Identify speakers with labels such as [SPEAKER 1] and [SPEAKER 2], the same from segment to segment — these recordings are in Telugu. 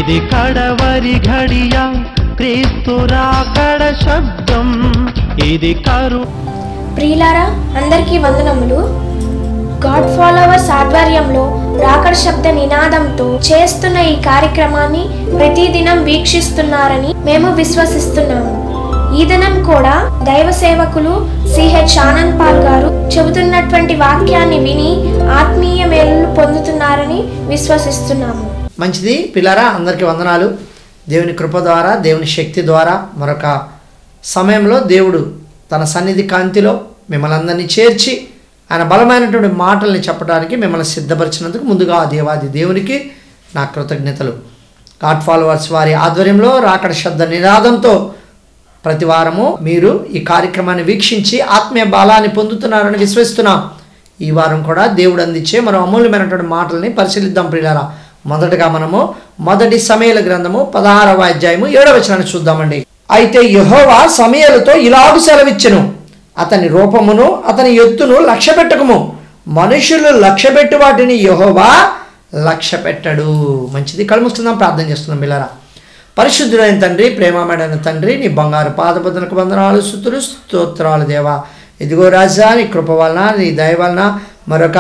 [SPEAKER 1] ఇది కడవరి ఘడియ క్రీస్తు రాకడ శబ్దం ఇది కరు
[SPEAKER 2] ప్రియులారా అందరికీ వందనములు గాడ్ ఫాలోవర్స్ ఆధ్వర్యంలో రాకడ శబ్ద నినాదంతో చేస్తున్న ఈ కార్యక్రమాన్ని ప్రతిదినం వీక్షిస్తున్నారని మేము విశ్వసిస్తున్నాము ఈ దినం కూడా దైవ సేవకులు సిహెచ్ ఆనంద్ పాల్ గారు చెబుతున్నటువంటి వాక్యాన్ని విని ఆత్మీయ మేలులు పొందుతున్నారని విశ్వసిస్తున్నాము
[SPEAKER 3] మంచిది పిల్లరా అందరికీ వందనాలు దేవుని కృప ద్వారా దేవుని శక్తి ద్వారా మరొక సమయంలో దేవుడు తన సన్నిధి కాంతిలో మిమ్మల్ని అందరినీ చేర్చి ఆయన బలమైనటువంటి మాటల్ని చెప్పడానికి మిమ్మల్ని సిద్ధపరిచినందుకు ముందుగా ఆ దేవాది దేవునికి నా కృతజ్ఞతలు గాడ్ ఫాలోవర్స్ వారి ఆధ్వర్యంలో రాకడ శబ్ద నినాదంతో ప్రతి వారము మీరు ఈ కార్యక్రమాన్ని వీక్షించి ఆత్మీయ బలాన్ని పొందుతున్నారని విశ్వసిస్తున్నాం ఈ వారం కూడా దేవుడు అందించే మనం అమూల్యమైనటువంటి మాటల్ని పరిశీలిద్దాం ప్రియులారా మొదటగా మనము మొదటి సమయల గ్రంథము పదహారవ అధ్యాయము ఏడవ వచనాన్ని చూద్దామండి అయితే యెహోవా సమయలతో ఇలాగు సెలవిచ్చెను అతని రూపమును అతని ఎత్తును లక్ష్య పెట్టకము మనుషులు లక్ష్య పెట్టి వాటిని యెహోవా లక్ష్య పెట్టడు మంచిది కళ్ళు మూసుకుందాం ప్రార్థన చేస్తున్నాం పిల్లరా పరిశుద్ధుడైన తండ్రి ప్రేమమైన తండ్రి నీ బంగారు పాదపదనకు వందనాలు స్థుతులు స్తోత్రాలు దేవా ఇదిగో రాజా నీ కృప వలన నీ దయ వలన మరొక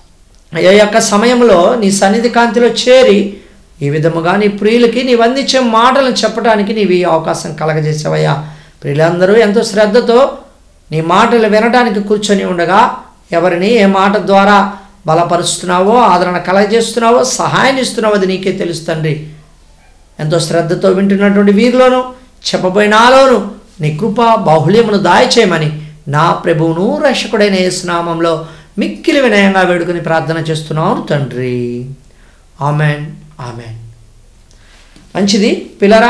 [SPEAKER 3] ఈ యొక్క సమయంలో నీ సన్నిధి కాంతిలో చేరి ఈ విధముగా నీ ప్రియులకి నీవు అందించే మాటలను చెప్పడానికి నీవు ఈ అవకాశం కలగజేసావయ్యా ప్రియులందరూ ఎంతో శ్రద్ధతో నీ మాటలు వినడానికి కూర్చొని ఉండగా ఎవరిని ఏ మాట ద్వారా బలపరుస్తున్నావో ఆదరణ కలగజేస్తున్నావో సహాయం ఇస్తున్నావో అది నీకే తెలుస్తుంది ఎంతో శ్రద్ధతో వింటున్నటువంటి వీరిలోను చెప్పబోయిన నాలోను నీ కృప బాహుళ్యమును దాయచేయమని నా ప్రభువును రక్షకుడైన యేసునామంలో మిక్కిలి వినయంగా వేడుకొని ప్రార్థన చేస్తున్నాను తండ్రి ఆమెన్ ఆమెన్ మంచిది పిల్లరా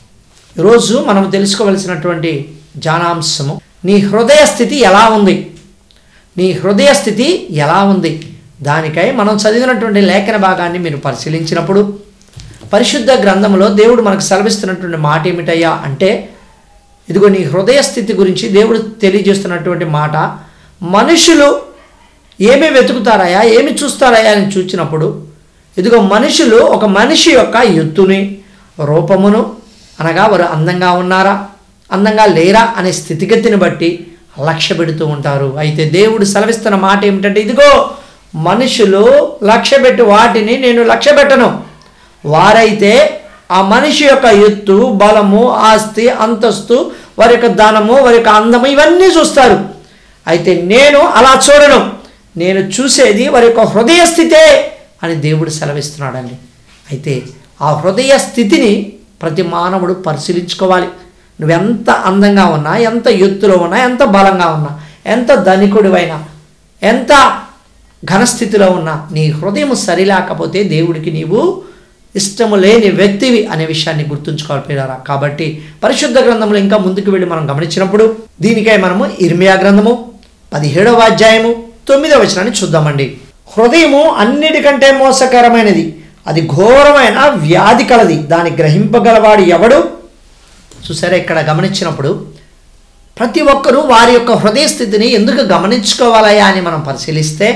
[SPEAKER 3] ఈరోజు మనం తెలుసుకోవలసినటువంటి జానాంశము నీ హృదయ స్థితి ఎలా ఉంది నీ హృదయ స్థితి ఎలా ఉంది దానికై మనం చదివినటువంటి లేఖన భాగాన్ని మీరు పరిశీలించినప్పుడు పరిశుద్ధ గ్రంథంలో దేవుడు మనకు సెలవిస్తున్నటువంటి మాట ఏమిటయ్యా అంటే ఇదిగో నీ హృదయ స్థితి గురించి దేవుడు తెలియజేస్తున్నటువంటి మాట మనుషులు ఏమి వెతుకుతారయ్యా ఏమి చూస్తారయ్యా అని చూచినప్పుడు ఇదిగో మనుషులు ఒక మనిషి యొక్క ఎత్తుని రూపమును అనగా వారు అందంగా ఉన్నారా అందంగా లేరా అనే స్థితిగతిని బట్టి లక్ష్య పెడుతూ ఉంటారు అయితే దేవుడు సెలవిస్తున్న మాట ఏమిటంటే ఇదిగో మనుషులు లక్ష్య పెట్టి వాటిని నేను లక్ష్య పెట్టను వారైతే ఆ మనిషి యొక్క ఎత్తు బలము ఆస్తి అంతస్తు వారి యొక్క ధనము వారి యొక్క అందము ఇవన్నీ చూస్తారు అయితే నేను అలా చూడను నేను చూసేది వారి యొక్క హృదయ స్థితే అని దేవుడు సెలవిస్తున్నాడండి అయితే ఆ హృదయ స్థితిని ప్రతి మానవుడు పరిశీలించుకోవాలి నువ్వెంత అందంగా ఉన్నా ఎంత ఎత్తులో ఉన్నా ఎంత బలంగా ఉన్నా ఎంత ధనికుడివైనా ఎంత ఘనస్థితిలో ఉన్నా నీ హృదయం సరిలేకపోతే దేవుడికి నీవు ఇష్టము లేని వ్యక్తివి అనే విషయాన్ని గుర్తుంచుకోవాలి పిల్లరా కాబట్టి పరిశుద్ధ గ్రంథంలో ఇంకా ముందుకు వెళ్ళి మనం గమనించినప్పుడు దీనికై మనము ఇర్మియా గ్రంథము పదిహేడవ అధ్యాయము తొమ్మిదవ వచనాన్ని చూద్దామండి హృదయము అన్నిటికంటే మోసకరమైనది అది ఘోరమైన వ్యాధి కలది దాన్ని గ్రహింపగలవాడు ఎవడు చూసారా ఇక్కడ గమనించినప్పుడు ప్రతి ఒక్కరూ వారి యొక్క హృదయ స్థితిని ఎందుకు గమనించుకోవాలయా అని మనం పరిశీలిస్తే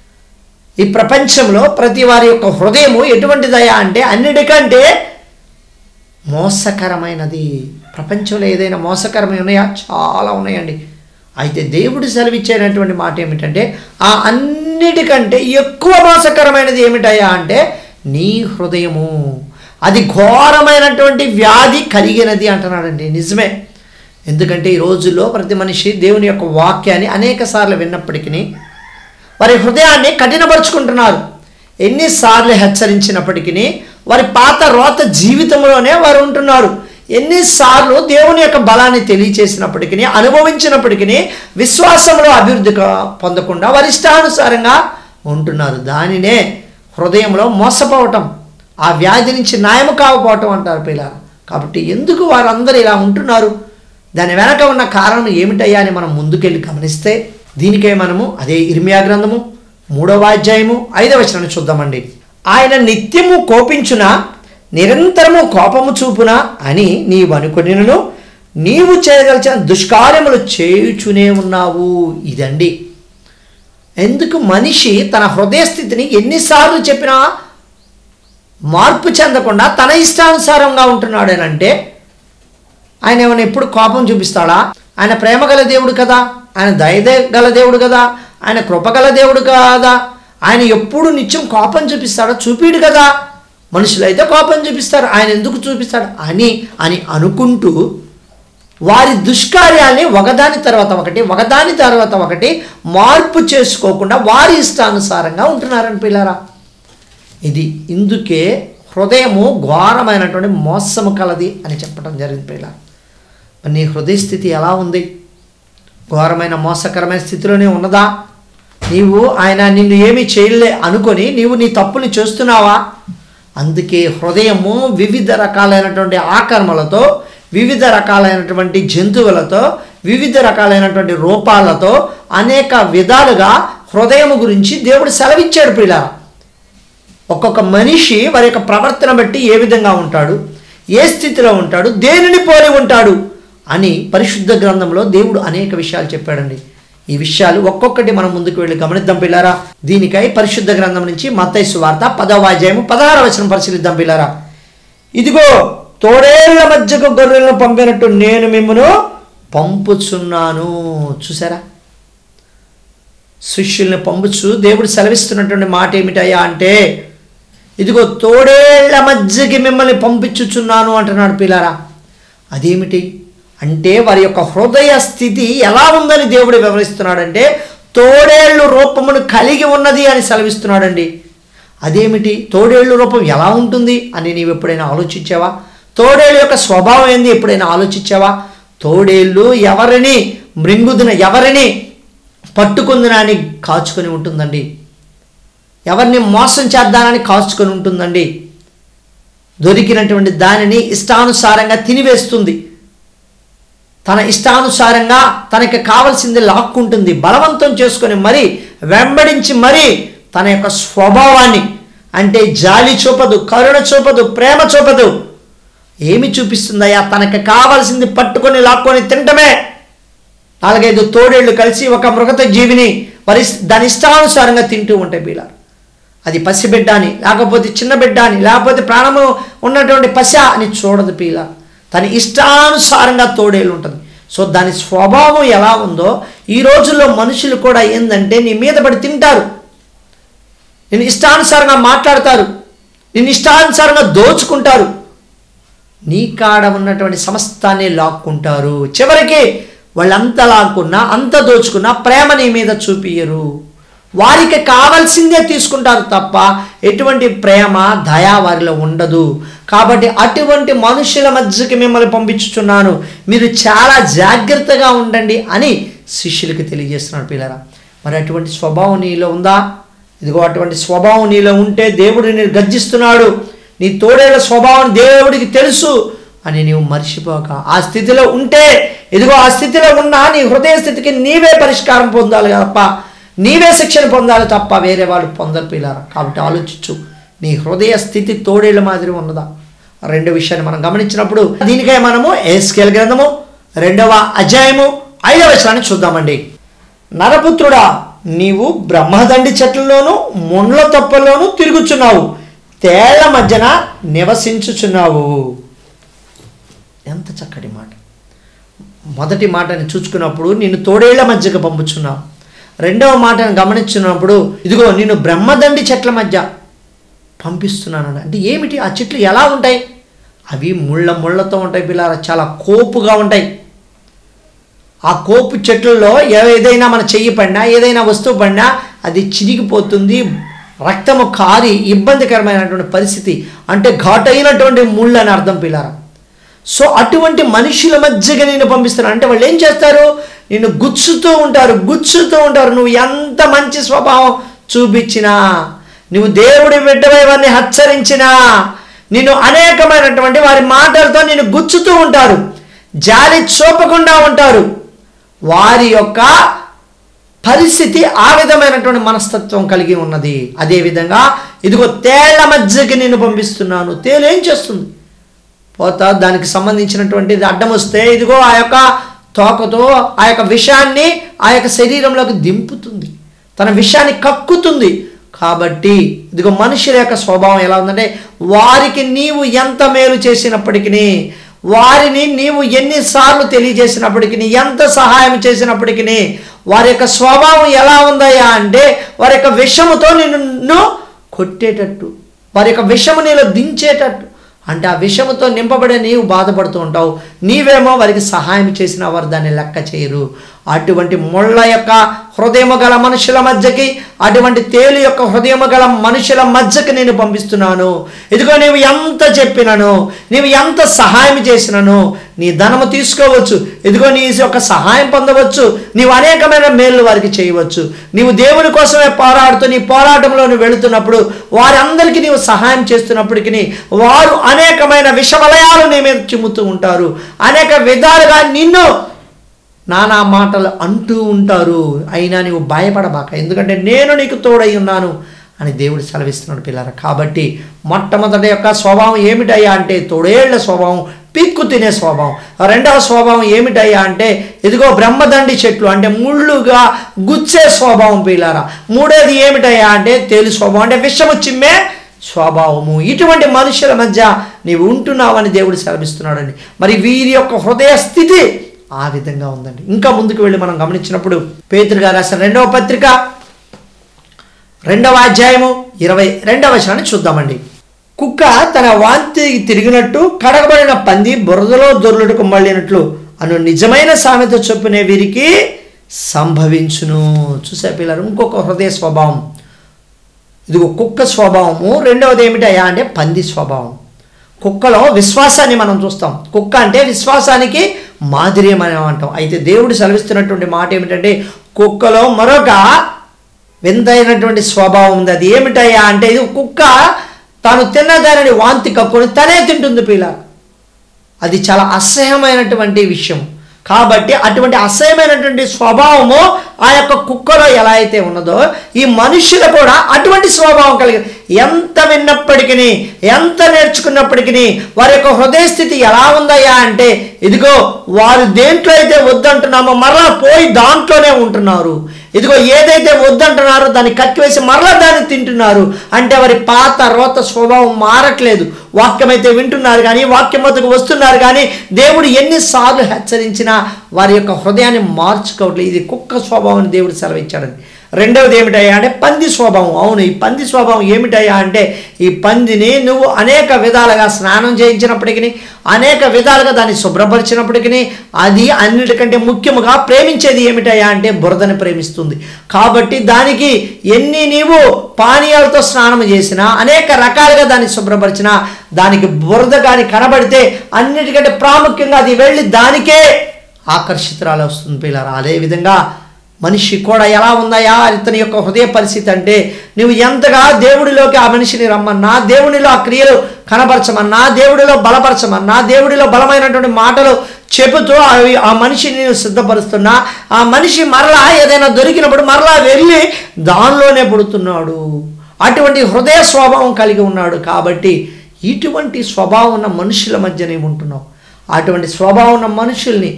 [SPEAKER 3] ఈ ప్రపంచంలో ప్రతి వారి యొక్క హృదయము ఎటువంటిదయా అంటే అన్నిటికంటే మోసకరమైనది ప్రపంచంలో ఏదైనా మోసకరమైన ఉన్నాయా చాలా ఉన్నాయండి అయితే దేవుడు సెలవిచ్చేటటువంటి మాట ఏమిటంటే ఆ అన్నిటికంటే ఎక్కువ మోసకరమైనది ఏమిటయ్యా అంటే నీ హృదయము అది ఘోరమైనటువంటి వ్యాధి కలిగినది అంటున్నాడండి నిజమే ఎందుకంటే ఈ రోజుల్లో ప్రతి మనిషి దేవుని యొక్క వాక్యాన్ని అనేక సార్లు విన్నప్పటికీ వారి హృదయాన్ని కఠినపరుచుకుంటున్నారు ఎన్నిసార్లు హెచ్చరించినప్పటికీ వారి పాత రోత జీవితంలోనే వారు ఉంటున్నారు ఎన్నిసార్లు దేవుని యొక్క బలాన్ని తెలియచేసినప్పటికీ అనుభవించినప్పటికీ విశ్వాసంలో అభివృద్ధి కా- పొందకుండా వారి ఇష్టానుసారంగా ఉంటున్నారు దానినే హృదయంలో మోసపోవటం ఆ వ్యాధి నుంచి న్యాయము కాకపోవటం అంటారు పిల్లలు కాబట్టి ఎందుకు వారందరూ ఇలా ఉంటున్నారు దాని వెనక ఉన్న కారణం ఏమిటయ్యా అని మనం ముందుకెళ్ళి గమనిస్తే దీనికే మనము అదే ఇర్మియా గ్రంథము మూడవ అధ్యాయము ఐదవ వచనాన్ని చూద్దామండి ఆయన నిత్యము కోపించున నిరంతరము కోపము చూపున అని నీవు అనుకునిను నీవు చేయదలిచిన దుష్కార్యములు చేయుచునే ఉన్నావు ఇదండి ఎందుకు మనిషి తన హృదయ స్థితిని ఎన్నిసార్లు చెప్పినా మార్పు చెందకుండా తన ఇష్టానుసారంగా ఉంటున్నాడు అని అంటే ఆయన ఏమైనా ఎప్పుడు కోపం చూపిస్తాడా ఆయన ప్రేమ గల దేవుడు కదా ఆయన దయ గల దేవుడు కదా ఆయన కృప గల దేవుడు కదా ఆయన ఎప్పుడు నిత్యం కోపం చూపిస్తాడో చూపిడు కదా మనుషులైతే కోపం చూపిస్తారు ఆయన ఎందుకు చూపిస్తాడు అని అని అనుకుంటూ వారి దుష్కార్యాల్ని ఒకదాని తర్వాత ఒకటి ఒకదాని తర్వాత ఒకటి మార్పు చేసుకోకుండా వారి ఇష్టానుసారంగా ఉంటున్నారని పిల్లరా ఇది ఇందుకే హృదయము ఘోరమైనటువంటి మోసము కలది అని చెప్పడం జరిగింది పిల్ల మరి నీ హృదయ స్థితి ఎలా ఉంది ఘోరమైన మోసకరమైన స్థితిలోనే ఉన్నదా నీవు ఆయన నిన్ను ఏమీ చేయలే అనుకొని నీవు నీ తప్పుని చేస్తున్నావా అందుకే హృదయము వివిధ రకాలైనటువంటి ఆకర్మలతో వివిధ రకాలైనటువంటి జంతువులతో వివిధ రకాలైనటువంటి రూపాలతో అనేక విధాలుగా హృదయము గురించి దేవుడు సెలవిచ్చాడు పిల్లరా ఒక్కొక్క మనిషి వారి యొక్క ప్రవర్తన బట్టి ఏ విధంగా ఉంటాడు ఏ స్థితిలో ఉంటాడు దేనిని పోలి ఉంటాడు అని పరిశుద్ధ గ్రంథంలో దేవుడు అనేక విషయాలు చెప్పాడండి ఈ విషయాలు ఒక్కొక్కటి మనం ముందుకు వెళ్ళి గమనిద్దాం పిల్లారా దీనికై పరిశుద్ధ గ్రంథం నుంచి మత్తైసు వార్త పదవ అధ్యాయము పదహార వచనం పరిశీలిద్దాం పిల్లారా ఇదిగో తోడేళ్ల మధ్యకు గొర్రెలను పంపినట్టు నేను మిమ్మను పంపుచున్నాను చూసారా శిష్యుల్ని పంపుచు దేవుడు సెలవిస్తున్నటువంటి మాట ఏమిటయ్యా అంటే ఇదిగో తోడేళ్ల మధ్యకి మిమ్మల్ని పంపించుచున్నాను అంటున్నాడు పిల్లారా అదేమిటి అంటే వారి యొక్క హృదయ స్థితి ఎలా ఉందని దేవుడు వివరిస్తున్నాడంటే తోడేళ్ళు రూపమును కలిగి ఉన్నది అని సెలవిస్తున్నాడండి అదేమిటి తోడేళ్ళు రూపం ఎలా ఉంటుంది అని నీవు ఎప్పుడైనా ఆలోచించావా తోడేళ్ళ యొక్క స్వభావం ఏంది ఎప్పుడైనా ఆలోచించావా తోడేళ్ళు ఎవరిని మృంగుదున ఎవరిని పట్టుకుందున అని కాచుకొని ఉంటుందండి ఎవరిని మోసం చేద్దానని కాచుకొని ఉంటుందండి దొరికినటువంటి దానిని ఇష్టానుసారంగా తినివేస్తుంది తన ఇష్టానుసారంగా తనకి కావలసింది లాక్కుంటుంది బలవంతం చేసుకొని మరి వెంబడించి మరి తన యొక్క స్వభావాన్ని అంటే జాలి చూపదు కరుణ చూపదు ప్రేమ చూపదు ఏమి చూపిస్తుందయ్యా తనకి కావలసింది పట్టుకొని లాక్కొని తింటమే నాలుగైదు తోడేళ్ళు కలిసి ఒక మృగత జీవిని వరి దాని ఇష్టానుసారంగా తింటూ ఉంటాయి బీలారు అది పసిబిడ్డ అని లేకపోతే చిన్న బిడ్డ అని లేకపోతే ప్రాణము ఉన్నటువంటి పశ అని చూడదు పీల తన ఇష్టానుసారంగా తోడేలు ఉంటుంది సో దాని స్వభావం ఎలా ఉందో ఈ రోజుల్లో మనుషులు కూడా ఏంటంటే నీ మీద పడి తింటారు నేను ఇష్టానుసారంగా మాట్లాడతారు నిన్ను ఇష్టానుసారంగా దోచుకుంటారు నీ కాడ ఉన్నటువంటి సమస్తాన్ని లాక్కుంటారు చివరికి వాళ్ళంత లాక్కున్నా అంత దోచుకున్నా ప్రేమ నీ మీద చూపియరు వారికి కావాల్సిందే తీసుకుంటారు తప్ప ఎటువంటి ప్రేమ దయా వారిలో ఉండదు కాబట్టి అటువంటి మనుషుల మధ్యకి మిమ్మల్ని పంపించుచున్నాను మీరు చాలా జాగ్రత్తగా ఉండండి అని శిష్యులకి తెలియజేస్తున్నాడు పిల్లరా మరి అటువంటి స్వభావం నీలో ఉందా ఇదిగో అటువంటి స్వభావం నీలో ఉంటే దేవుడు నేను గర్జిస్తున్నాడు నీ తోడేళ్ల స్వభావం దేవుడికి తెలుసు అని నీవు మర్చిపోక ఆ స్థితిలో ఉంటే ఇదిగో ఆ స్థితిలో ఉన్నా నీ హృదయ స్థితికి నీవే పరిష్కారం పొందాలి తప్ప నీవే శిక్షణ పొందాలి తప్ప వేరే వాళ్ళు పొందరు పిల్లారా కాబట్టి ఆలోచించు నీ హృదయ స్థితి తోడేళ్ల మాదిరి ఉన్నదా రెండో విషయాన్ని మనం గమనించినప్పుడు దీనికై మనము ఏస్కేల్ గ్రంథము రెండవ అధ్యాయము ఐదవ విషయాన్ని చూద్దామండి నరపుత్రుడా నీవు బ్రహ్మదండి చెట్లలోను ముండ్ల తప్పల్లోనూ తిరుగుచున్నావు తేళ్ల మధ్యన నివసించుచున్నావు ఎంత చక్కటి మాట మొదటి మాటని చూసుకున్నప్పుడు నిన్ను తోడేళ్ల మధ్యకు పంపుచున్నావు రెండవ మాటను గమనించినప్పుడు ఇదిగో నేను బ్రహ్మదండి చెట్ల మధ్య పంపిస్తున్నాను అంటే ఏమిటి ఆ చెట్లు ఎలా ఉంటాయి అవి ముళ్ళ ముళ్ళతో ఉంటాయి పిల్లలు చాలా కోపుగా ఉంటాయి ఆ కోపు చెట్లలో ఏదైనా మన చెయ్యి పడినా ఏదైనా వస్తువు పడినా అది చిరిగిపోతుంది రక్తము కారి ఇబ్బందికరమైనటువంటి పరిస్థితి అంటే ఘాటైనటువంటి ముళ్ళు అని అర్థం పిల్లారా సో అటువంటి మనుషుల మధ్యగా నేను పంపిస్తున్నాను అంటే వాళ్ళు ఏం చేస్తారు నిన్ను గుచ్చుతూ ఉంటారు గుచ్చుతూ ఉంటారు నువ్వు ఎంత మంచి స్వభావం చూపించినా నువ్వు దేవుడి బిడ్డవై వారిని హెచ్చరించినా నిన్ను అనేకమైనటువంటి వారి మాటలతో నిన్ను గుచ్చుతూ ఉంటారు జాలి చూపకుండా ఉంటారు వారి యొక్క పరిస్థితి ఆ విధమైనటువంటి మనస్తత్వం కలిగి ఉన్నది అదేవిధంగా ఇదిగో తేళ్ల మధ్యకి నేను పంపిస్తున్నాను తేలు ఏం చేస్తుంది పోతా దానికి సంబంధించినటువంటిది అడ్డం వస్తే ఇదిగో ఆ యొక్క తోకతో ఆ యొక్క విషాన్ని ఆ యొక్క శరీరంలోకి దింపుతుంది తన విషాన్ని కక్కుతుంది కాబట్టి ఇదిగో మనుషుల యొక్క స్వభావం ఎలా ఉందంటే వారికి నీవు ఎంత మేలు చేసినప్పటికీ వారిని నీవు ఎన్నిసార్లు తెలియజేసినప్పటికీ ఎంత సహాయం చేసినప్పటికీ వారి యొక్క స్వభావం ఎలా ఉందయ్యా అంటే వారి యొక్క విషముతో నిన్ను కొట్టేటట్టు వారి యొక్క విషము నీలో దించేటట్టు అంటే ఆ విషముతో నింపబడే నీవు బాధపడుతూ ఉంటావు నీవేమో వారికి సహాయం చేసిన వారు దాన్ని లెక్క చేయరు అటువంటి ముళ్ళ యొక్క హృదయము గల మనుషుల మధ్యకి అటువంటి తేలు యొక్క హృదయము గల మనుషుల మధ్యకి నేను పంపిస్తున్నాను ఇదిగో నీవు ఎంత చెప్పినను నీవు ఎంత సహాయం చేసినను నీ ధనము తీసుకోవచ్చు ఇదిగో నీ యొక్క సహాయం పొందవచ్చు నీవు అనేకమైన మేలు వారికి చేయవచ్చు నీవు దేవుని కోసమే పోరాడుతూ నీ పోరాటంలో నువ్వు వెళుతున్నప్పుడు వారందరికీ నీవు సహాయం చేస్తున్నప్పటికీ వారు అనేకమైన విషమలయాలు నీ మీద చిమ్ముతూ ఉంటారు అనేక విధాలుగా నిన్ను నానా మాటలు అంటూ ఉంటారు అయినా నీవు భయపడబాక ఎందుకంటే నేను నీకు తోడై ఉన్నాను అని దేవుడు సెలవిస్తున్నాడు పిల్లరా కాబట్టి మొట్టమొదటి యొక్క స్వభావం ఏమిటయ్యా అంటే తోడేళ్ల స్వభావం పిక్కు తినే స్వభావం రెండవ స్వభావం ఏమిటయ్యా అంటే ఇదిగో బ్రహ్మదండి చెట్లు అంటే ముళ్ళుగా గుచ్చే స్వభావం పిల్లారా మూడోది ఏమిటయ్యా అంటే తేలి స్వభావం అంటే విషము చిమ్మే స్వభావము ఇటువంటి మనుషుల మధ్య నీవు ఉంటున్నావని దేవుడు సెలవిస్తున్నాడండి మరి వీరి యొక్క హృదయ స్థితి ఆ విధంగా ఉందండి ఇంకా ముందుకు వెళ్ళి మనం గమనించినప్పుడు పేతురు గారు రాసిన రెండవ పత్రిక రెండవ అధ్యాయము ఇరవై రెండవ వచనాన్ని చూద్దామండి కుక్క తన వాంతి తిరిగినట్టు కడగబడిన పంది బురదలో దొర్లుటకు మళ్ళినట్లు అను నిజమైన సామెత చొప్పునే వీరికి సంభవించును చూసే పిల్లలు ఇంకొక హృదయ స్వభావం ఇదిగో కుక్క స్వభావము రెండవది ఏమిటయ్యా అంటే పంది స్వభావం కుక్కలో విశ్వాసాన్ని మనం చూస్తాం కుక్క అంటే విశ్వాసానికి మాధుర్యం అని అంటాం అయితే దేవుడు సెలవిస్తున్నటువంటి మాట ఏమిటంటే కుక్కలో మరొక వింతైనటువంటి స్వభావం ఉంది అది ఏమిటయ్యా అంటే ఇది కుక్క తాను తిన్న దానిని వాంతి కక్కుని తనే తింటుంది పిల్ల అది చాలా అసహ్యమైనటువంటి విషయం కాబట్టి అటువంటి అసహ్యమైనటువంటి స్వభావము ఆ యొక్క కుక్కలో ఎలా అయితే ఉన్నదో ఈ మనుషులు కూడా అటువంటి స్వభావం కలిగి ఎంత విన్నప్పటికీ ఎంత నేర్చుకున్నప్పటికీ వారి యొక్క హృదయ స్థితి ఎలా ఉందయ్యా అంటే ఇదిగో వారు దేంట్లో అయితే వద్దంటున్నామో మరలా పోయి దాంట్లోనే ఉంటున్నారు ఇదిగో ఏదైతే వద్దంటున్నారో దాన్ని కట్టివేసి మరలా దాన్ని తింటున్నారు అంటే వారి పాత రోత స్వభావం మారట్లేదు వాక్యం అయితే వింటున్నారు కానీ వాక్యం వద్దకు వస్తున్నారు కానీ దేవుడు ఎన్నిసార్లు హెచ్చరించినా వారి యొక్క హృదయాన్ని మార్చుకోవట్లేదు ఇది కుక్క స్వభావం దేవుడు సెలవిచ్చాడండి రెండవది ఏమిటయ్యా అంటే పంది స్వభావం అవును ఈ పంది స్వభావం ఏమిటయ్యా అంటే ఈ పందిని నువ్వు అనేక విధాలుగా స్నానం చేయించినప్పటికీ అనేక విధాలుగా దాన్ని శుభ్రపరిచినప్పటికీ అది అన్నిటికంటే ముఖ్యముగా ప్రేమించేది ఏమిటయ్యా అంటే బురదని ప్రేమిస్తుంది కాబట్టి దానికి ఎన్ని నీవు పానీయాలతో స్నానం చేసినా అనేక రకాలుగా దాన్ని శుభ్రపరిచినా దానికి బురద కానీ కనబడితే అన్నిటికంటే ప్రాముఖ్యంగా అది వెళ్ళి దానికే ఆకర్షితురాలు వస్తుంది పిల్లరా అదేవిధంగా మనిషి కూడా ఎలా ఉందయా ఇతని యొక్క హృదయ పరిస్థితి అంటే నువ్వు ఎంతగా దేవుడిలోకి ఆ మనిషిని రమ్మన్నా దేవుడిలో ఆ క్రియలు కనపరచమన్నా దేవుడిలో బలపరచమన్నా దేవుడిలో బలమైనటువంటి మాటలు చెబుతూ అవి ఆ మనిషిని నువ్వు సిద్ధపరుస్తున్నా ఆ మనిషి మరలా ఏదైనా దొరికినప్పుడు మరలా వెళ్ళి దానిలోనే పుడుతున్నాడు అటువంటి హృదయ స్వభావం కలిగి ఉన్నాడు కాబట్టి ఇటువంటి స్వభావం ఉన్న మనుషుల మధ్య నీవు ఉంటున్నావు అటువంటి స్వభావం ఉన్న మనుషుల్ని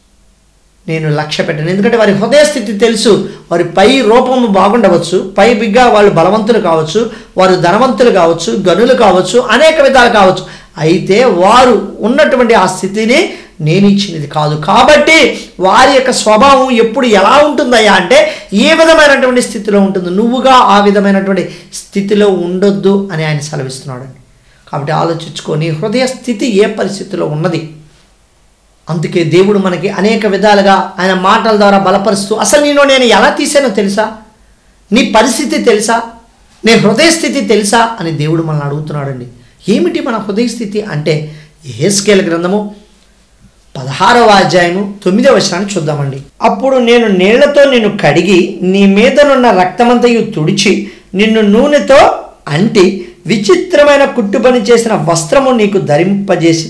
[SPEAKER 3] నేను లక్ష్య పెట్టాను ఎందుకంటే వారి హృదయ స్థితి తెలుసు వారి పై రూపము బాగుండవచ్చు పై బిగ్గా వాళ్ళు బలవంతులు కావచ్చు వారు ధనవంతులు కావచ్చు గనులు కావచ్చు అనేక విధాలు కావచ్చు అయితే వారు ఉన్నటువంటి ఆ స్థితిని నేను ఇచ్చినది కాదు కాబట్టి వారి యొక్క స్వభావం ఎప్పుడు ఎలా ఉంటుందయ్యా అంటే ఏ విధమైనటువంటి స్థితిలో ఉంటుంది నువ్వుగా ఆ విధమైనటువంటి స్థితిలో ఉండొద్దు అని ఆయన సెలవిస్తున్నాడండి కాబట్టి ఆలోచించుకొని హృదయ స్థితి ఏ పరిస్థితిలో ఉన్నది అందుకే దేవుడు మనకి అనేక విధాలుగా ఆయన మాటల ద్వారా బలపరుస్తూ అసలు నేను నేను ఎలా తీసానో తెలుసా నీ పరిస్థితి తెలుసా నీ హృదయ స్థితి తెలుసా అని దేవుడు మనల్ని అడుగుతున్నాడండి ఏమిటి మన హృదయ స్థితి అంటే హేస్కేల గ్రంథము పదహారవ అధ్యాయము తొమ్మిదవ వచనాన్ని చూద్దామండి అప్పుడు నేను నీళ్లతో నిన్ను కడిగి నీ మీదనున్న రక్తమంతయు తుడిచి నిన్ను నూనెతో అంటి విచిత్రమైన కుట్టు పని చేసిన వస్త్రము నీకు ధరింపజేసి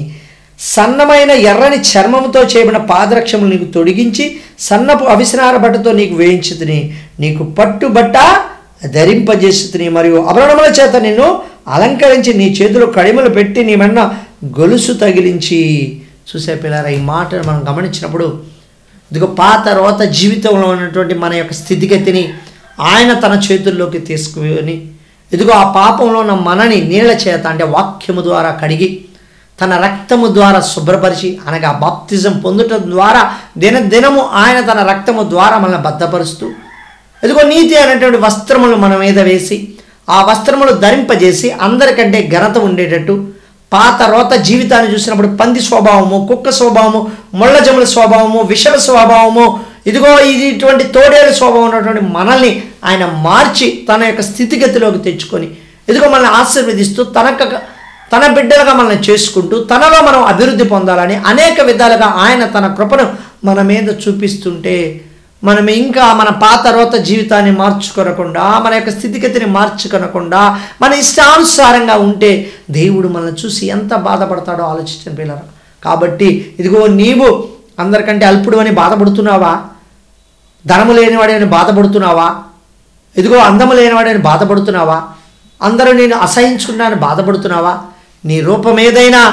[SPEAKER 3] సన్నమైన ఎర్రని చర్మముతో చేయబడిన పాదరక్షములు నీకు తొడిగించి సన్నపు అవిసనార బట్టతో నీకు వేయించుతుని నీకు పట్టుబట్ట ధరింపజేస్తుని మరియు అభరణముల చేత నిన్ను అలంకరించి నీ చేతిలో కడిమలు పెట్టి నీ మన్న గొలుసు తగిలించి చూసే పిల్లరా ఈ మాటను మనం గమనించినప్పుడు ఇదిగో పాత రోత జీవితంలో ఉన్నటువంటి మన యొక్క స్థితిగతిని ఆయన తన చేతుల్లోకి తీసుకుని ఇదిగో ఆ పాపంలో ఉన్న మనని నీళ్ల చేత అంటే వాక్యము ద్వారా కడిగి తన రక్తము ద్వారా శుభ్రపరిచి అనగా బాప్తిజం పొందటం ద్వారా దినదినము ఆయన తన రక్తము ద్వారా మనల్ని బద్ధపరుస్తూ ఇదిగో నీతి అనేటువంటి వస్త్రములు మన మీద వేసి ఆ వస్త్రములు ధరింపజేసి అందరికంటే ఘనత ఉండేటట్టు పాత రోత జీవితాన్ని చూసినప్పుడు పంది స్వభావము కుక్క స్వభావము ముళ్ళజముల స్వభావము విషల స్వభావము ఇదిగో ఇది ఇటువంటి తోడేలు స్వభావం ఉన్నటువంటి మనల్ని ఆయన మార్చి తన యొక్క స్థితిగతిలోకి తెచ్చుకొని ఇదిగో మనల్ని ఆశీర్వదిస్తూ తనక తన బిడ్డలుగా మనల్ని చేసుకుంటూ తనలో మనం అభివృద్ధి పొందాలని అనేక విధాలుగా ఆయన తన కృపను మన మీద చూపిస్తుంటే మనం ఇంకా మన పాత రోత జీవితాన్ని మార్చుకొనకుండా మన యొక్క స్థితిగతిని మార్చుకొనకుండా మన ఇష్టానుసారంగా ఉంటే దేవుడు మనల్ని చూసి ఎంత బాధపడతాడో ఆలోచించండి పిల్లలు కాబట్టి ఇదిగో నీవు అందరికంటే అల్పుడు అని బాధపడుతున్నావా ధనము లేనివాడని బాధపడుతున్నావా ఇదిగో అందము లేనివాడని బాధపడుతున్నావా అందరూ నేను అసహించుకున్నాను బాధపడుతున్నావా నీ రూపం ఏదైనా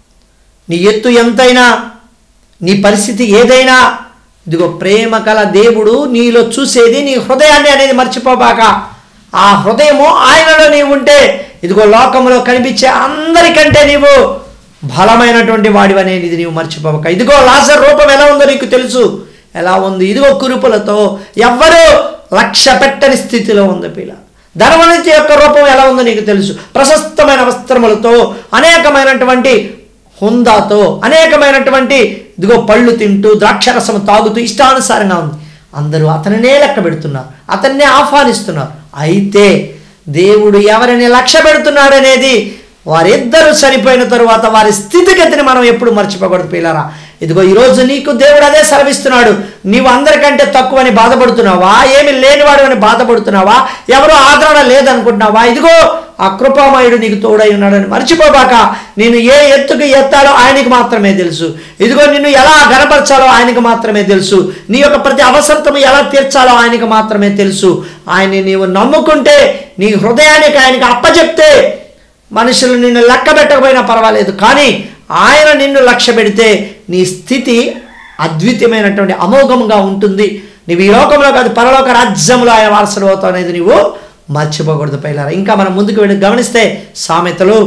[SPEAKER 3] నీ ఎత్తు ఎంతైనా నీ పరిస్థితి ఏదైనా ఇదిగో ప్రేమ కల దేవుడు నీలో చూసేది నీ హృదయాన్ని అనేది మర్చిపోబాక ఆ హృదయము ఆయనలో నీవు ఉంటే ఇదిగో లోకంలో కనిపించే అందరికంటే నీవు బలమైనటువంటి వాడివి అనేది నీవు మర్చిపోవక ఇదిగో లాజర్ రూపం ఎలా ఉందో నీకు తెలుసు ఎలా ఉంది ఇదిగో కురుపులతో ఎవ్వరూ లక్ష్య పెట్టని స్థితిలో ఉంది పిల్ల ధనవనితి యొక్క రూపం ఎలా ఉందో నీకు తెలుసు ప్రశస్తమైన వస్త్రములతో అనేకమైనటువంటి హుందాతో అనేకమైనటువంటి ఇదిగో పళ్ళు తింటూ ద్రాక్షరసం తాగుతూ ఇష్టానుసారంగా ఉంది అందరూ అతనినే లెక్క పెడుతున్నారు అతన్నే ఆహ్వానిస్తున్నారు అయితే దేవుడు ఎవరిని లక్ష్య పెడుతున్నాడు అనేది వారిద్దరూ చనిపోయిన తరువాత వారి స్థితిగతిని మనం ఎప్పుడు మర్చిపోకూడదు పిల్లరా ఇదిగో ఈరోజు నీకు దేవుడు అదే సెలవిస్తున్నాడు నీవు అందరికంటే తక్కువని బాధపడుతున్నావా ఏమి లేనివాడు అని బాధపడుతున్నావా ఎవరు ఆదరణ లేదనుకుంటున్నావా ఇదిగో ఆ కృపామయుడు నీకు తోడై ఉన్నాడని మర్చిపోబాక నేను ఏ ఎత్తుకు ఎత్తాలో ఆయనకి మాత్రమే తెలుసు ఇదిగో నిన్ను ఎలా గనపరచాలో ఆయనకి మాత్రమే తెలుసు నీ యొక్క ప్రతి అవసరతము ఎలా తీర్చాలో ఆయనకి మాత్రమే తెలుసు ఆయన్ని నీవు నమ్ముకుంటే నీ హృదయానికి ఆయనకి అప్పచెప్తే మనుషులు నిన్ను లెక్క పెట్టకపోయినా పర్వాలేదు కానీ ఆయన నిన్ను లక్ష్య పెడితే నీ స్థితి అద్వితీయమైనటువంటి అమోఘంగా ఉంటుంది నీవు ఈ లోకంలో కాదు పరలోక రాజ్యంలో ఆయన వారసుడు అవుతావు అనేది నీవు మర్చిపోకూడదు పైలారా ఇంకా మనం ముందుకు వెళ్ళి గమనిస్తే సామెతలు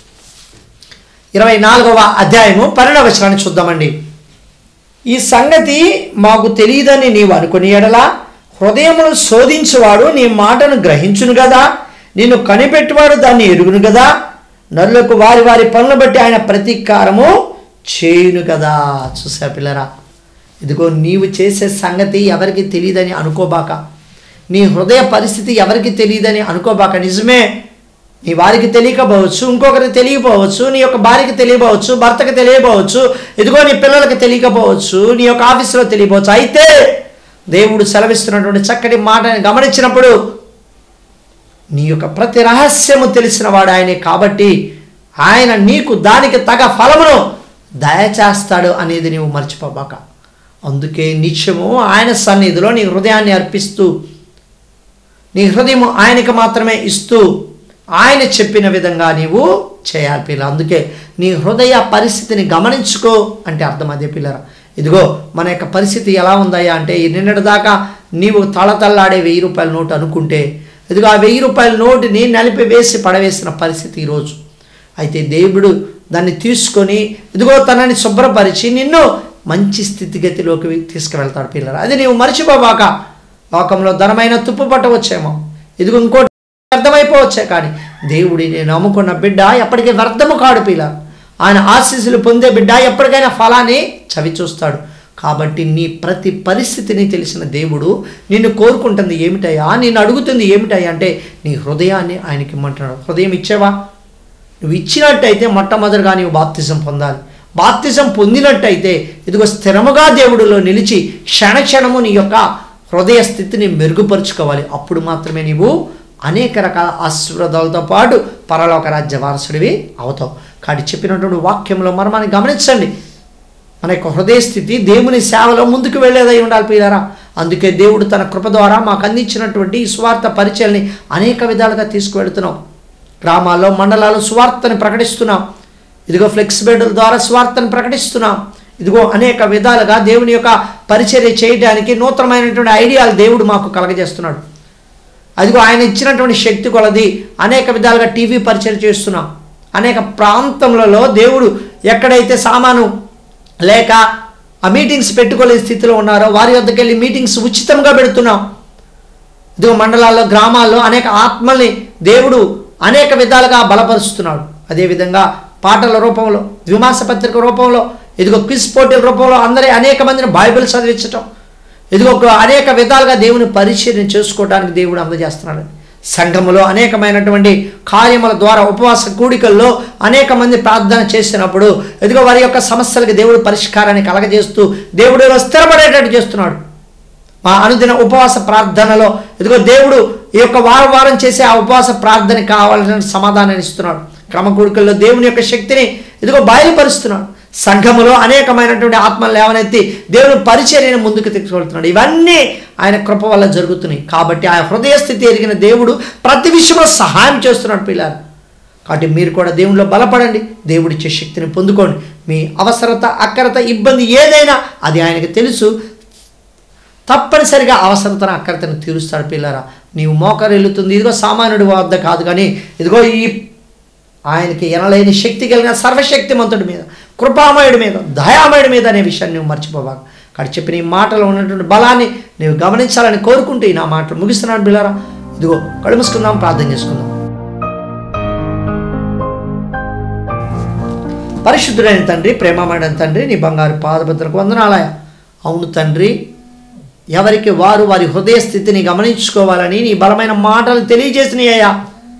[SPEAKER 3] ఇరవై నాలుగవ అధ్యాయము పన్నెండవ వచనాన్ని చూద్దామండి ఈ సంగతి మాకు తెలియదని నీవు అనుకుని ఎడలా హృదయమును శోధించువాడు నీ మాటను గ్రహించును కదా నిన్ను కనిపెట్టువాడు దాన్ని ఎరుగును కదా నరులకు వారి వారి పనులు బట్టి ఆయన ప్రతీకారము చేయును కదా చూసా పిల్లరా ఇదిగో నీవు చేసే సంగతి ఎవరికి తెలియదని అనుకోబాక నీ హృదయ పరిస్థితి ఎవరికి తెలియదని అనుకోబాక నిజమే నీ వారికి తెలియకపోవచ్చు ఇంకొకరికి తెలియకపోవచ్చు నీ యొక్క భార్యకి తెలియకపోవచ్చు భర్తకి తెలియకపోవచ్చు ఇదిగో నీ పిల్లలకి తెలియకపోవచ్చు నీ యొక్క ఆఫీసులో తెలియకపోవచ్చు అయితే దేవుడు సెలవిస్తున్నటువంటి చక్కటి మాటని గమనించినప్పుడు నీ యొక్క ప్రతి రహస్యము తెలిసిన వాడు ఆయనే కాబట్టి ఆయన నీకు దానికి తగ ఫలమును దయచేస్తాడు అనేది నీవు మర్చిపోబాక అందుకే నిత్యము ఆయన సన్నిధిలో నీ హృదయాన్ని అర్పిస్తూ నీ హృదయం ఆయనకి మాత్రమే ఇస్తూ ఆయన చెప్పిన విధంగా నీవు చేయాలి పిల్ల అందుకే నీ హృదయ పరిస్థితిని గమనించుకో అంటే అర్థం అదే పిల్లరా ఇదిగో మన యొక్క పరిస్థితి ఎలా ఉందయ్యా అంటే ఈ నిన్నటి దాకా నీవు తళతళ్ళాడే వెయ్యి రూపాయల నోటు అనుకుంటే ఇదిగో ఆ వెయ్యి రూపాయల నోటుని నలిపి వేసి పడవేసిన పరిస్థితి ఈరోజు అయితే దేవుడు దాన్ని తీసుకొని ఇదిగో తనని శుభ్రపరిచి నిన్ను మంచి స్థితిగతిలోకి తీసుకువెళ్తాడు పిల్లరా అది నీవు మర్చిపోబాక లోకంలో ధనమైన తుప్పు పట్టవచ్చేమో ఇదిగో ఇంకోటి వ్యర్థమైపోవచ్చే కానీ దేవుడి నేను నమ్ముకున్న బిడ్డ ఎప్పటికీ వ్యర్థము కాడు పిల్ల ఆయన ఆశీస్సులు పొందే బిడ్డ ఎప్పటికైనా ఫలాన్ని చవి చూస్తాడు కాబట్టి నీ ప్రతి పరిస్థితిని తెలిసిన దేవుడు నిన్ను కోరుకుంటుంది ఏమిటయ్యా నిన్ను అడుగుతుంది ఏమిటయ్యా అంటే నీ హృదయాన్ని ఆయనకి ఇమ్మంటున్నాడు హృదయం ఇచ్చేవా నువ్వు ఇచ్చినట్టయితే మొట్టమొదటిగా నీవు బాప్తిజం పొందాలి బాప్తిజం పొందినట్టయితే ఇదిగో స్థిరముగా దేవుడిలో నిలిచి క్షణక్షణము నీ యొక్క హృదయ స్థితిని మెరుగుపరుచుకోవాలి అప్పుడు మాత్రమే నీవు అనేక రకాల ఆశీర్వాదాలతో పాటు పరలోక రాజ్య వారసుడివి అవుతావు కాడి చెప్పినటువంటి వాక్యంలో మర్మాన్ని గమనించండి మన యొక్క హృదయ స్థితి దేవుని సేవలో ముందుకు వెళ్ళేదై ఉండాలి పిల్లారా అందుకే దేవుడు తన కృప ద్వారా మాకు అందించినటువంటి ఈ స్వార్థ పరిచయాల్ని అనేక విధాలుగా తీసుకువెళుతున్నాం గ్రామాల్లో మండలాల్లో స్వార్థని ప్రకటిస్తున్నాం ఇదిగో ఫ్లెక్సిబిలిటీ ద్వారా స్వార్థని ప్రకటిస్తున్నాం ఇదిగో అనేక విధాలుగా దేవుని యొక్క పరిచర్య చేయడానికి నూతనమైనటువంటి ఐడియాలు దేవుడు మాకు కలగజేస్తున్నాడు అదిగో ఆయన ఇచ్చినటువంటి శక్తి కొలది అనేక విధాలుగా టీవీ పరిచయం చేస్తున్నాం అనేక ప్రాంతములలో దేవుడు ఎక్కడైతే సామాను లేక ఆ మీటింగ్స్ పెట్టుకోలేని స్థితిలో ఉన్నారో వారి వద్దకు వెళ్ళి మీటింగ్స్ ఉచితంగా పెడుతున్నాం ఇదిగో మండలాల్లో గ్రామాల్లో అనేక ఆత్మల్ని దేవుడు అనేక విధాలుగా బలపరుస్తున్నాడు అదేవిధంగా పాటల రూపంలో ద్విమాస పత్రిక రూపంలో ఇదిగో క్విజ్ పోటీల రూపంలో అందరి అనేక మందిని బైబిల్ చదివించటం ఇదిగో ఒక అనేక విధాలుగా దేవుని పరిచర్య చేసుకోవడానికి దేవుడు అందజేస్తున్నాడు సంఘములో అనేకమైనటువంటి కార్యముల ద్వారా ఉపవాస కూడికల్లో అనేక మంది ప్రార్థన చేసినప్పుడు ఇదిగో వారి యొక్క సమస్యలకు దేవుడు పరిష్కారాన్ని కలగజేస్తూ దేవుడు ఏదో స్థిరపడేటట్టు చేస్తున్నాడు మా అనుదిన ఉపవాస ప్రార్థనలో ఇదిగో దేవుడు ఈ యొక్క వారం వారం చేసే ఆ ఉపవాస ప్రార్థనకి కావాల్సిన సమాధానాన్ని ఇస్తున్నాడు క్రమకూడికల్లో దేవుని యొక్క శక్తిని ఇదిగో బయలుపరుస్తున్నాడు సంఘములో అనేకమైనటువంటి ఆత్మలు లేవనెత్తి దేవుని పరిచర్యను ముందుకు తీసుకెళ్తున్నాడు ఇవన్నీ ఆయన కృప వల్ల జరుగుతున్నాయి కాబట్టి ఆ హృదయ స్థితి ఎరిగిన దేవుడు ప్రతి విషయంలో సహాయం చేస్తున్నాడు పిల్లలు కాబట్టి మీరు కూడా దేవునిలో బలపడండి దేవుడిచ్చే శక్తిని పొందుకోండి మీ అవసరత అక్కరత ఇబ్బంది ఏదైనా అది ఆయనకు తెలుసు తప్పనిసరిగా అవసరతను అక్కరతను తీరుస్తాడు పిల్లరా నీవు మోకరు వెళుతుంది ఇదిగో సామాన్యుడి వద్ద కాదు కానీ ఇదిగో ఈ ఆయనకి ఎనలేని శక్తి కలిగిన సర్వశక్తిమంతుడి మీద కృపామయుడి మీద దయామయుడి మీద అనే విషయాన్ని నువ్వు మర్చిపోవాలి అక్కడ చెప్పిన ఈ మాటలో ఉన్నటువంటి బలాన్ని నీవు గమనించాలని కోరుకుంటూ ఈ నా మాటలు ముగిస్తున్నాడు బిళ్ళారా ఇదిగో కళ్ళు మూసుకుందాం ప్రార్థన చేసుకుందాం పరిశుద్ధుడైన తండ్రి ప్రేమమైన తండ్రి నీ బంగారు పాదభద్రకు వందనాలయ అవును తండ్రి ఎవరికి వారు వారి హృదయ స్థితిని గమనించుకోవాలని నీ బలమైన మాటలు తెలియజేసినాయ్యా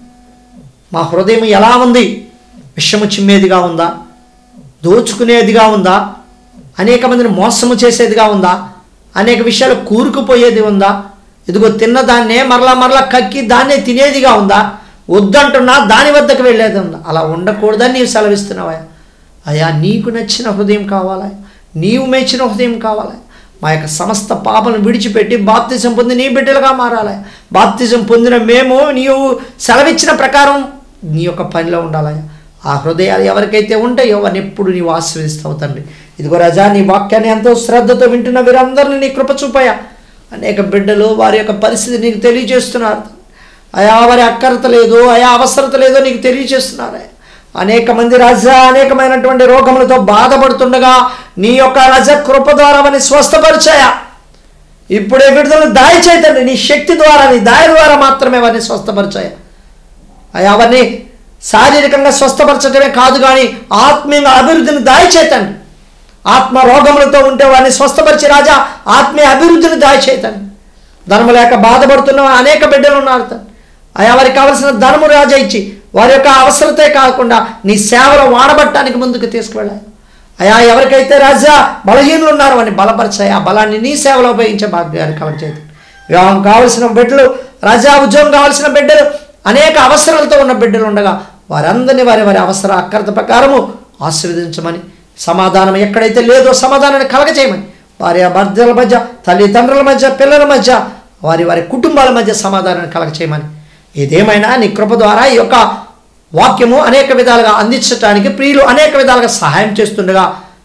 [SPEAKER 3] మా హృదయం ఎలా ఉంది విషము చిమ్మేదిగా ఉందా దోచుకునేదిగా ఉందా అనేక మందిని మోసము చేసేదిగా ఉందా అనేక విషయాలు కూరుకుపోయేది ఉందా ఇదిగో తిన్నదాన్నే మరలా మరలా కక్కి దాన్నే తినేదిగా ఉందా వద్దంటున్నా దాని వద్దకు వెళ్ళేది ఉందా అలా ఉండకూడదని నీవు సెలవిస్తున్నావా అయా నీకు నచ్చిన హృదయం కావాలా నీవు మెచ్చిన హృదయం కావాలా మా యొక్క సమస్త పాపలను విడిచిపెట్టి బాప్తిజం పొంది నీ బిడ్డలుగా మారాలి బాప్తిజం పొందిన మేము నీవు సెలవిచ్చిన ప్రకారం నీ యొక్క పనిలో ఉండాలి ఆ హృదయాలు ఎవరికైతే ఉంటాయో వారిని ఎప్పుడు నీవు ఆశీర్వదిస్తావు తండ్రి ఇదిగో రజా నీ వాక్యాన్ని ఎంతో శ్రద్ధతో వింటున్న వీరందరినీ నీ కృప చూపాయా అనేక బిడ్డలు వారి యొక్క పరిస్థితి నీకు తెలియజేస్తున్నారు అయా వారి అక్కరత లేదు అయా అవసరత లేదో నీకు తెలియజేస్తున్నారు అనేక మంది రజ అనేకమైనటువంటి రోగములతో బాధపడుతుండగా నీ యొక్క రజ కృప ద్వారా వారిని స్వస్థపరిచాయా ఇప్పుడే విడుదల దాయి చేతండి నీ శక్తి ద్వారా నీ దాయి ద్వారా మాత్రమే వారిని స్వస్థపరిచాయా అయ్యా అవన్నీ శారీరకంగా స్వస్థపరచడమే కాదు కానీ ఆత్మీయంగా అభివృద్ధిని దాయి చేతండి ఆత్మ రోగములతో ఉంటే వారిని స్వస్థపరిచి రాజా ఆత్మీయ అభివృద్ధిని దాయి చేతండి ధనము లేక బాధపడుతున్న అనేక బిడ్డలు ఉన్నారు తండ్రి. అయా వారికి కావలసిన ధనము రాజా ఇచ్చి వారి యొక్క అవసరతే కాకుండా నీ సేవలో వాడబట్టడానికి ముందుకు తీసుకువెళ్ళాలి అయా ఎవరికైతే రాజా బలహీనులు ఉన్నారో అని బలపరిచాయి ఆ బలాన్ని నీ సేవలో ఉపయోగించే భాగ్యాన్ని కలగచేది వివాహం కావలసిన బిడ్డలు రాజా ఉద్యోగం కావలసిన బిడ్డలు అనేక అవసరాలతో ఉన్న బిడ్డలు ఉండగా వారందరినీ వారి వారి అవసర అక్కరత ప్రకారము ఆశీర్వదించమని సమాధానం ఎక్కడైతే లేదో సమాధానాన్ని కలగచేయమని వారి భర్తల మధ్య తల్లిదండ్రుల మధ్య పిల్లల మధ్య వారి వారి కుటుంబాల మధ్య సమాధానాన్ని కలగచేయమని ఏదేమైనా నీ కృప ద్వారా ఈ యొక్క వాక్యము అనేక విధాలుగా అందించడానికి ప్రియులు అనేక విధాలుగా సహాయం చేస్తుండగా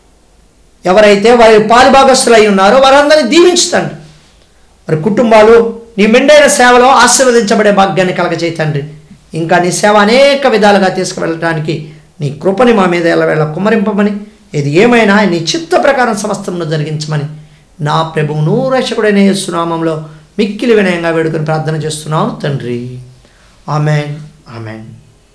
[SPEAKER 3] ఎవరైతే వారి పాలిభాగస్తులు అయి ఉన్నారో వారందరినీ దీవించుతండి మరి కుటుంబాలు నీ మెండైన సేవలో ఆశీర్వదించబడే భాగ్యాన్ని కలగచేయి తండ్రి ఇంకా నీ సేవ అనేక విధాలుగా తీసుకువెళ్ళడానికి నీ కృపని మా మీద ఎల్లవేళ కుమ్మరింపమని ఇది ఏమైనా నీ చిత్త ప్రకారం సమస్తమును జరిగించమని నా ప్రభువును రక్షకుడైన యేసునామంలో మిక్కిలి వినయంగా వేడుకొని ప్రార్థన చేస్తున్నాను తండ్రి ఆమెన్ ఆమెన్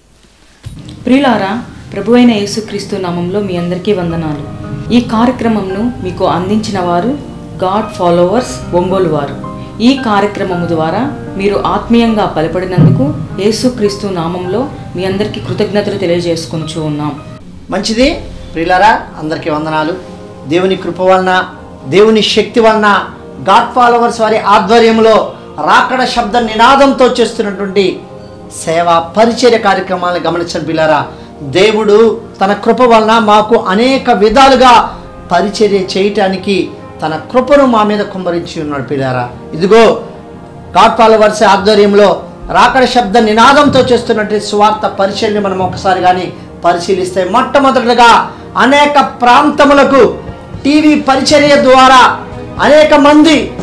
[SPEAKER 4] ప్రియులారా ప్రభు అయిన యేసుక్రీస్తు నామంలో మీ అందరికీ వందనాలు ఈ కార్యక్రమంను మీకు అందించిన వారు గాడ్ ఫాలోవర్స్ ఒంగోలు వారు ఈ కార్యక్రమము ద్వారా మీరు ఆత్మీయంగా బలపడినందుకు యేసుక్రీస్తు నామంలో మీ అందరికీ కృతజ్ఞతలు తెలియజేసుకుంటూ ఉన్నాం
[SPEAKER 3] మంచిది ప్రియులారా అందరికీ వందనాలు దేవుని కృప వలన దేవుని శక్తి వలన గాడ్ ఫాలోవర్స్ వారి ఆధ్వర్యంలో రాకడ శబ్ద నినాదంతో చేస్తున్నటువంటి సేవా పరిచర్య కార్యక్రమాలను గమనించండి పిల్లారా దేవుడు తన కృప వలన మాకు అనేక విధాలుగా పరిచర్య చేయటానికి తన కృపను మా మీద కుమ్మరించి ఉన్నాడు పిల్లారా ఇదిగో గాడ్ ఫాలోవర్స్ ఆధ్వర్యంలో రాకడ శబ్ద నినాదంతో చేస్తున్నటువంటి స్వార్థ పరిచర్ని మనం ఒకసారి కానీ పరిశీలిస్తే మొట్టమొదటిగా అనేక ప్రాంతములకు టీవీ పరిచర్య ద్వారా అనేక మంది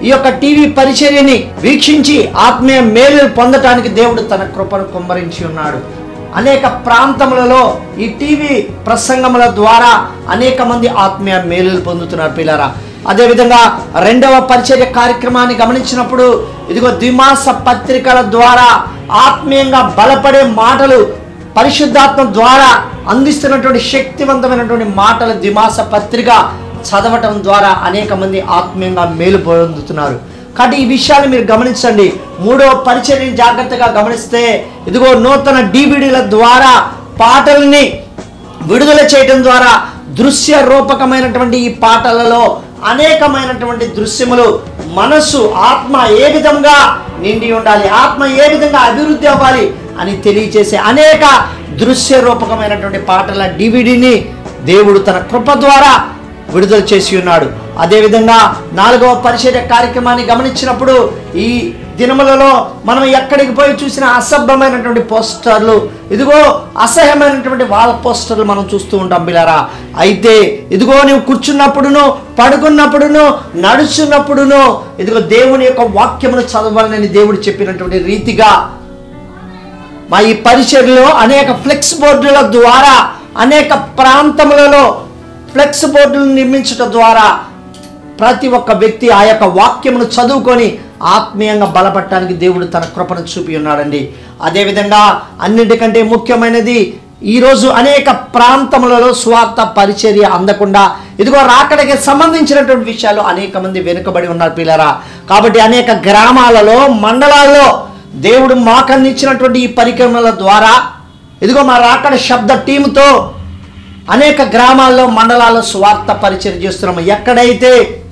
[SPEAKER 3] ఈ యొక్క టీవీ పరిచర్యని వీక్షించి ఆత్మీయ మేలు పొందటానికి దేవుడు తన కృపను కుమ్మరించి ఉన్నాడు అనేక ప్రాంతములలో ఈ టీవీ ప్రసంగముల ద్వారా అనేక మంది ఆత్మీయ మేలులు పొందుతున్నారు పిల్లరా అదేవిధంగా రెండవ పరిచర్య కార్యక్రమాన్ని గమనించినప్పుడు ఇదిగో ద్విమాస పత్రికల ద్వారా ఆత్మీయంగా బలపడే మాటలు పరిశుద్ధాత్మ ద్వారా అందిస్తున్నటువంటి శక్తివంతమైనటువంటి మాటల ద్విమాస పత్రిక చదవటం ద్వారా అనేక మంది ఆత్మీయంగా మేలు పొందుతున్నారు కాబట్టి ఈ విషయాలు మీరు గమనించండి మూడవ పరిచర్ని జాగ్రత్తగా గమనిస్తే ఇదిగో నూతన డివిడీల ద్వారా పాటల్ని విడుదల చేయటం ద్వారా దృశ్య రూపకమైనటువంటి ఈ పాటలలో అనేకమైనటువంటి దృశ్యములు మనస్సు ఆత్మ ఏ విధంగా నిండి ఉండాలి ఆత్మ ఏ విధంగా అభివృద్ధి అవ్వాలి అని తెలియచేసే అనేక దృశ్య రూపకమైనటువంటి పాటల డివిడిని దేవుడు తన కృప ద్వారా విడుదల చేసి ఉన్నాడు అదేవిధంగా నాలుగవ పరిచర్య కార్యక్రమాన్ని గమనించినప్పుడు ఈ దినములలో మనం ఎక్కడికి పోయి చూసిన అసభ్యమైనటువంటి పోస్టర్లు ఇదిగో అసహ్యమైనటువంటి వాళ్ళ పోస్టర్లు మనం చూస్తూ ఉంటాం బిలారా అయితే ఇదిగో నువ్వు కూర్చున్నప్పుడును పడుకున్నప్పుడును నడుచున్నప్పుడును ఇదిగో దేవుని యొక్క వాక్యమును చదవాలని దేవుడు చెప్పినటువంటి రీతిగా మా ఈ పరిచర్లో అనేక ఫ్లెక్స్ బోర్డుల ద్వారా అనేక ప్రాంతములలో ఫ్లెక్స్ బోర్డులను నిర్మించడం ద్వారా ప్రతి ఒక్క వ్యక్తి ఆ యొక్క వాక్యమును చదువుకొని ఆత్మీయంగా బలపడటానికి దేవుడు తన కృపను చూపి ఉన్నాడండి అదేవిధంగా అన్నిటికంటే ముఖ్యమైనది ఈరోజు అనేక ప్రాంతములలో స్వార్థ పరిచర్య అందకుండా ఇదిగో రాకడికి సంబంధించినటువంటి విషయాలు అనేక మంది వెనుకబడి ఉన్నారు పిల్లరా కాబట్టి అనేక గ్రామాలలో మండలాల్లో దేవుడు మాకు అందించినటువంటి ఈ పరిక్రమల ద్వారా ఇదిగో మా రాకడ శబ్ద టీముతో అనేక గ్రామాల్లో మండలాల్లో స్వార్థ పరిచయం చేస్తున్నాము ఎక్కడైతే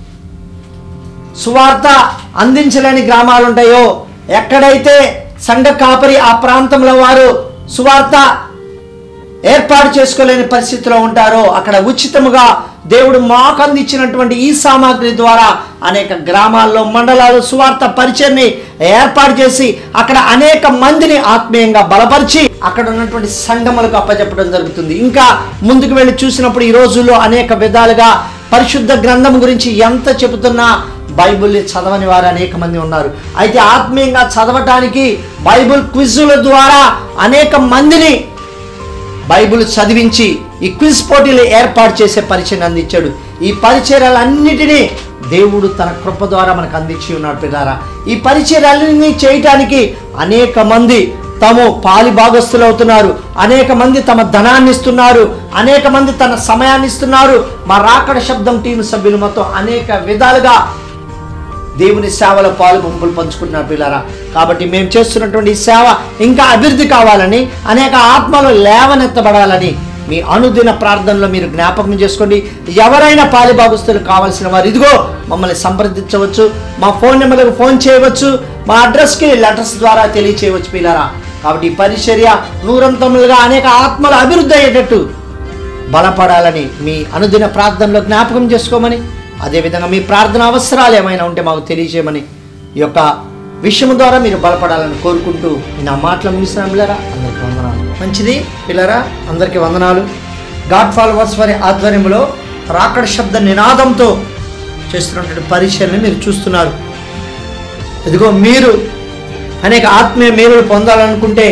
[SPEAKER 3] సువార్త అందించలేని గ్రామాలు ఉంటాయో ఎక్కడైతే సంఘ కాపరి ఆ ప్రాంతంలో వారు సువార్త ఏర్పాటు చేసుకోలేని పరిస్థితిలో ఉంటారో అక్కడ ఉచితముగా దేవుడు మాకు అందించినటువంటి ఈ సామాగ్రి ద్వారా అనేక గ్రామాల్లో మండలాలు సువార్త పరిచయని ఏర్పాటు చేసి అక్కడ అనేక మందిని ఆత్మీయంగా బలపరిచి అక్కడ ఉన్నటువంటి సంఘములకు అప్పచెప్పడం జరుగుతుంది ఇంకా ముందుకు వెళ్ళి చూసినప్పుడు ఈ రోజుల్లో అనేక విధాలుగా పరిశుద్ధ గ్రంథం గురించి ఎంత చెబుతున్నా బైబిల్ని చదవని వారు అనేక మంది ఉన్నారు అయితే ఆత్మీయంగా చదవటానికి బైబిల్ క్విజుల ద్వారా అనేక మందిని బైబిల్ చదివించి ఈ క్విజ్ పోటీలు ఏర్పాటు చేసే పరిచయం అందించాడు ఈ పరిచయాలన్నిటినీ దేవుడు తన కృప ద్వారా మనకు అందించి ఉన్నాడు పిల్లారా ఈ పరిచయాలన్నీ చేయటానికి అనేక మంది తాము పాలి భాగస్థులు అవుతున్నారు అనేక మంది తమ ధనాన్ని ఇస్తున్నారు అనేక మంది తన సమయాన్ని ఇస్తున్నారు మా రాకడ శబ్దం టీం సభ్యులు మొత్తం అనేక విధాలుగా దేవుని సేవలో పాలు గుంపులు పంచుకుంటున్నారు పిల్లరా కాబట్టి మేము చేస్తున్నటువంటి ఈ సేవ ఇంకా అభివృద్ధి కావాలని అనేక ఆత్మలు లేవనెత్తబడాలని మీ అనుదిన ప్రార్థనలో మీరు జ్ఞాపకం చేసుకోండి ఎవరైనా పాలిభాగస్తులు కావాల్సిన వారు ఇదిగో మమ్మల్ని సంప్రదించవచ్చు మా ఫోన్ నెంబర్లకు ఫోన్ చేయవచ్చు మా అడ్రస్కి లెటర్స్ ద్వారా తెలియచేయవచ్చు పిల్లరా కాబట్టి ఈ పరిచర్య నూరంతములుగా అనేక ఆత్మలు అభివృద్ధి అయ్యేటట్టు బలపడాలని మీ అనుదిన ప్రార్థనలో జ్ఞాపకం చేసుకోమని అదేవిధంగా మీ ప్రార్థన అవసరాలు ఏమైనా ఉంటే మాకు తెలియజేయమని ఈ యొక్క విషయం ద్వారా మీరు బలపడాలని కోరుకుంటూ నా మాటలు ముగిసిన పిల్లరా అందరికీ వందనాలు మంచిది పిల్లరా అందరికీ వందనాలు గాడ్ ఫాలోవర్స్ వారి ఆధ్వర్యంలో రాకడ శబ్ద నినాదంతో చేస్తున్నటువంటి పరిచయని మీరు చూస్తున్నారు ఇదిగో మీరు అనేక ఆత్మీయ మేలులు పొందాలనుకుంటే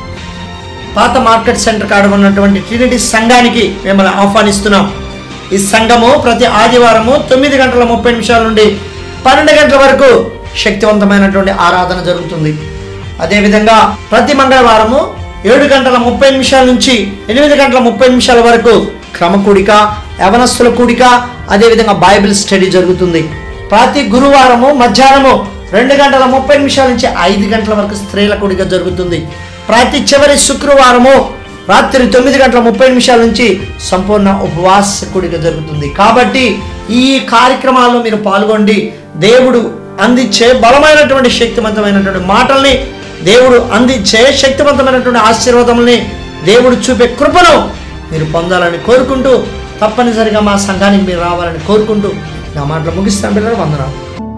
[SPEAKER 3] పాత మార్కెట్ సెంటర్ కాడ ఉన్నటువంటి ట్రినిటీ సంఘానికి మిమ్మల్ని ఆహ్వానిస్తున్నాం ఈ సంఘము ప్రతి ఆదివారము తొమ్మిది గంటల ముప్పై నిమిషాల నుండి పన్నెండు గంటల వరకు శక్తివంతమైనటువంటి ఆరాధన జరుగుతుంది అదేవిధంగా ప్రతి మంగళవారము ఏడు గంటల ముప్పై నిమిషాల నుంచి ఎనిమిది గంటల ముప్పై నిమిషాల వరకు క్రమ కూడిక యవనస్తుల కూడిక అదేవిధంగా బైబిల్ స్టడీ జరుగుతుంది ప్రతి గురువారము మధ్యాహ్నము రెండు గంటల ముప్పై నిమిషాల నుంచి ఐదు గంటల వరకు స్త్రీల కూడిక జరుగుతుంది ప్రతి చివరి శుక్రవారము రాత్రి తొమ్మిది గంటల ముప్పై నిమిషాల నుంచి సంపూర్ణ ఉపవాస కూడిక జరుగుతుంది కాబట్టి ఈ కార్యక్రమాల్లో మీరు పాల్గొండి దేవుడు అందించే బలమైనటువంటి శక్తివంతమైనటువంటి మాటల్ని దేవుడు అందించే శక్తివంతమైనటువంటి ఆశీర్వాదముల్ని దేవుడు చూపే కృపను మీరు పొందాలని కోరుకుంటూ తప్పనిసరిగా మా సంఘానికి మీరు రావాలని కోరుకుంటూ నా మాటలు ముగిస్తాను పిల్లలు వందనాలు